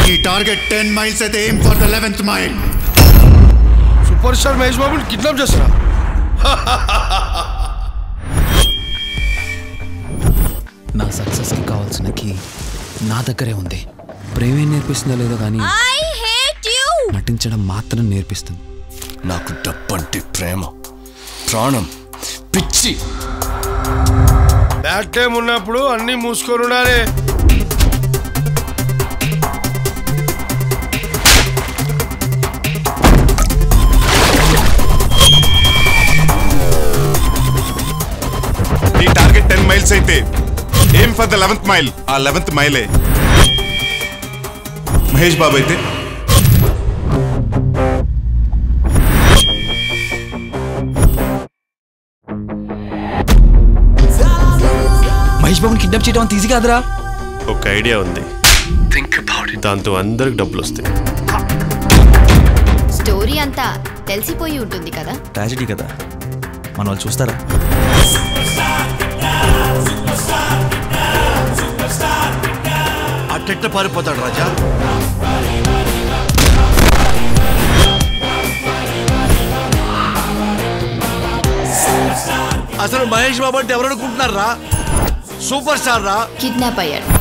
ఈ target ten miles అయితే aim for the eleventh mile super star Mahesh బాబుని kidnap చేస్తారా నా సక్సెస్కి కావాల్సిన కీ నా దగ్గరే ఉంది ప్రేమే నేర్పిస్తుందో లేదో కానీ ఐ హేట్ యు నటించడం మాత్రం నేర్పిస్తుంది నాకు డబ్బంటే ప్రేమ ప్రాణం పిచ్చి బ్యాడ్ టైం ఉన్నప్పుడు అన్ని మూసుకొని ఉండాలి ఈ టార్గెట్ టెన్ మైల్స్ అయితే aim for the eleventh mile ఆ లెవెన్త్ మైలే మహేష్ బాబు అయితే మహేష్ బాబుని కిడ్నాప్ చేయడం అంత ఈజీ కాదురా ఒక ఐడియా ఉంది దాంతో అందరికి డబ్బులు వస్తాయి స్టోరీ అంతా తెలిసిపోయి ఉంటుంది కదా ట్రాజడీ కదా మన వాళ్ళు చూస్తారా అట్టెట్ట పారిపోతాడు రాజా అసలు మహేష్ బాబు అంటే ఎవరు అనుకుంటున్నారా సూపర్ స్టార్ రా కిడ్నాప్ అయ్యాడు